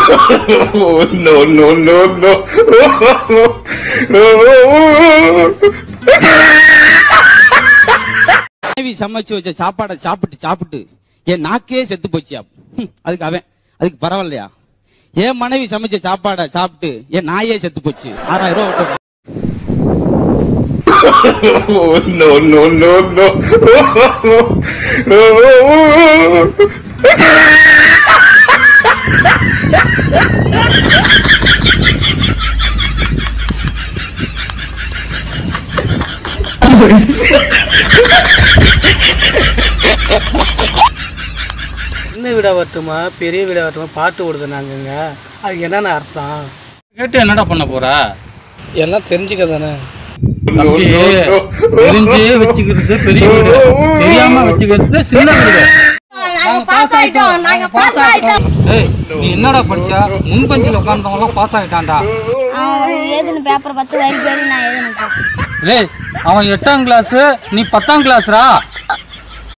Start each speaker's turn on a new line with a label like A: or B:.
A: Oh, no, no, no, no.
B: மனைவி சமைச்சு வச்ச சாப்பாடை சாப்பிட்டு சாப்பிட்டு என் நாக்கே செத்து போச்சியா ஹம், அதுக்கு அவன் அதுக்கு பரவாயில்லையா என் மனைவி சமைச்ச சாப்பாடை சாப்பிட்டு என் நாயே செத்து போச்சு ஆறாயிரம் ரூபாய் விட்டு
A: Oh, no, no, no, no.
C: சின்ன வீடா வரட்டுமா பெரிய வீடா வரட்டுமா பாட்டு ஓடுது நாங்கங்க அது என்னென்ன அர்த்தம்
D: கேட்டு என்னடா பண்ண போற
C: எல்லாம் தெரிஞ்சுக்க தானே
D: தம்பி, தெரிஞ்சு வச்சுக்கிறது பெரிய வீடு தெரியாம வச்சுக்கிறது சின்ன வீடு
E: நாங்க பாஸ் ஆயிட்டோம் நாங்க பாஸ் ஆயிட்டோம்
D: ஏய் நீ என்னடா படிச்சா முன்பஞ்சில் உட்கார்ந்தவங்க எல்லாம் பாஸ் ஆயிட்டான்டா
E: அவன் எழுதுன பேப்பரை பத்து வரி பேரு நான் எழுதுனேன்
D: டேய் அவன் எட்டாம் கிளாஸ் நீ பத்தாம் கிளாஸ்ரா